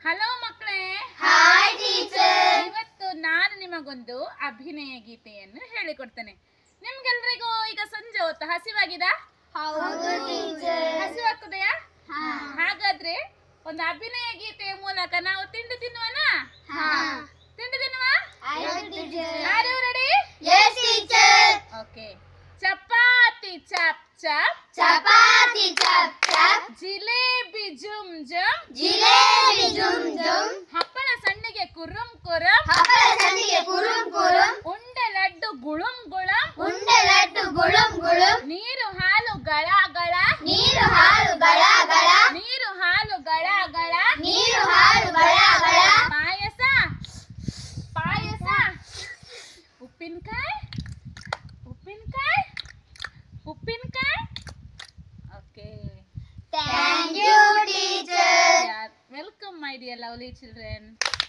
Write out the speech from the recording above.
hello ಮಕ್ಕಳೇ hi teacher ಇವತ್ತು ನಾನು ನಿಮಗೊಂದು ಅಭಿನಯ ಗೀತೆಯನ್ನು ಹೇಳಿಕೊಡ್ತೇನೆ ನಿಮ್ಗೆಲ್ರಿಗೂ ಈಗ ಸಂಜೆ ಹೊತ್ತು ಹಸಿವಾಗಿದೆ ಹೌದು ಟೀಚರ್ ಹಸಿವಾಗ್ತದೆಯಾ ಹಾಗಾದ್ರೆ ಒಂದು ಅಭಿನಯ ಗೀತೆಯ ಮೂಲಕ ನಾವು ತಿಂಡಿ ತಿನ್ನುವನ ತಿಂಡಿ ತಿನ್ನುವ ಯಾರು ready yes teacher okay chapati ಚಪ್ ಚಪ್ ಚಪಾತಿ ಚಪ್ ಚಪ್ ಜಿಲೇಬಿ ಜುಮ್ ಜುಮ್ ಜಿಲೇಬಿ ಜುಮ್ ಜುಮ್ ಹಪ್ಪಳ ಸಣ್ಣಿಗೆ ಕುರುಂ ಕುರುಂ ಹಪ್ಪಳ ಸಂಡಿಗೆ ಕುರುಂ ಕುರುಂ ಉಂಡೆ ಲಡ್ಡು ಗುಳುಂ ಗುಳಂ ಉಂಡೆ ಲಡ್ಡು ಗುಳುಂ ಗುಳುಂ ನೀರು ಹಾಲು ಗಳ ಗಳ ನೀರು ಹಾಲು ಗಳ ಗಳ ನೀರು ಹಾಲು ಗಳ ಗಳ ನೀರು ಹಾಲು ಗಳ ಗಳ ಪಾಯಸ ಪಾಯಸ ಉಪ್ಪಿನಕಾಯಿ ಉಪ್ಪಿನಕಾಯಿ ಉಪ್ಪಿನಕಾಯಿ okay thank you teacher welcome my dear lovely children